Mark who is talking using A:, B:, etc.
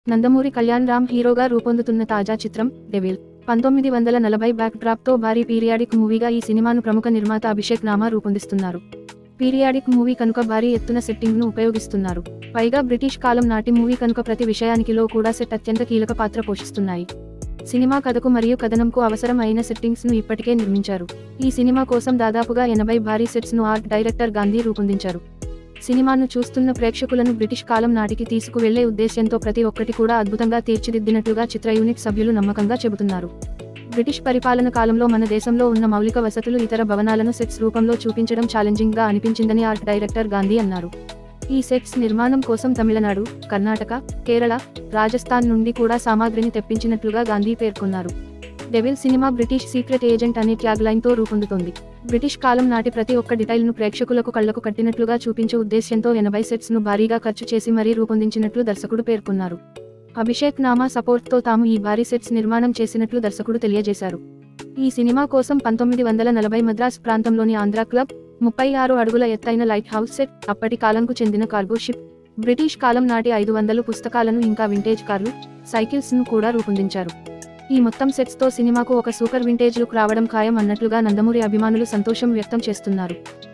A: నందమూరి కళ్యాణ్ రామ్ హీరోగా రూపొందుతున్న తాజా చిత్రం డెవిల్ పంతొమ్మిది వందల నలభై బ్యాక్ డ్రాప్తో భారీ పీరియాడిక్ మూవీగా ఈ సినిమాను ప్రముఖ నిర్మాత అభిషేక్ నామా రూపొందిస్తున్నారు పీరియాడిక్ మూవీ కనుక భారీ ఎత్తున సెట్టింగ్ను ఉపయోగిస్తున్నారు పైగా బ్రిటిష్ కాలం నాటి మూవీ కనుక ప్రతి విషయానికిలో కూడా సెట్ అత్యంత కీలక పాత్ర పోషిస్తున్నాయి సినిమా కథకు మరియు కథనంకు అవసరం అయిన సెట్టింగ్స్ ను ఇప్పటికే నిర్మించారు ఈ సినిమా కోసం దాదాపుగా ఎనభై భారీ సెట్స్ ను ఆర్ట్ డైరెక్టర్ గాంధీ రూపొందించారు సినిమాను చూస్తున్న ప్రేక్షకులను బ్రిటిష్ కాలం నాటికి తీసుకువెళ్లే ఉద్దేశ్యంతో ప్రతి ఒక్కటి కూడా అద్భుతంగా తీర్చిదిద్దినట్లుగా చిత్ర యూనిట్ సభ్యులు నమ్మకంగా చెబుతున్నారు బ్రిటిష్ పరిపాలన కాలంలో మన దేశంలో ఉన్న మౌలిక వసతులు ఇతర భవనాలను సెట్స్ రూపంలో చూపించడం ఛాలెంజింగ్ గా అనిపించిందని ఆర్ట్ డైరెక్టర్ గాంధీ అన్నారు ఈ సెట్స్ నిర్మాణం కోసం తమిళనాడు కర్ణాటక కేరళ రాజస్థాన్ నుండి కూడా సామాగ్రిని తెప్పించినట్లుగా గాంధీ పేర్కొన్నారు Devil cinema British secret agent అనే ట్యాగ్ లైన్ తో రూపొందుతోంది బ్రిటిష్ కాలం నాటి ప్రతి ఒక్క డిటైల్ ను ప్రేక్షకులకు కళ్లకు కట్టినట్లుగా చూపించే ఉద్దేశ్యంతో ఎనభై సెట్స్ ను భారీగా ఖర్చు చేసి మరీ రూపొందించినట్లు దర్శకుడు పేర్కొన్నారు అభిషేక్ నామా సపోర్ట్ తో తాము ఈ భారీ సెట్స్ నిర్మాణం చేసినట్లు దర్శకుడు తెలియజేశారు ఈ సినిమా కోసం పంతొమ్మిది వందల నలభై మద్రాస్ ప్రాంతంలోని ఆంధ్ర క్లబ్ ముప్పై ఆరు అడుగుల ఎత్తైన లైట్ హౌస్ సెట్ అప్పటి కాలంకు చెందిన కార్గో షిప్ బ్రిటిష్ కాలం నాటి ఐదు వందలు పుస్తకాలను ఇంకా వింటేజ్ కార్లు సైకిల్స్ ను కూడా రూపొందించారు ఈ మొత్తం సెట్స్ తో సినిమాకు ఒక సూపర్ వింటేజ్ లుక్ రావడం ఖాయం అన్నట్లుగా నందమూరి అభిమానులు సంతోషం వ్యక్తం చేస్తున్నారు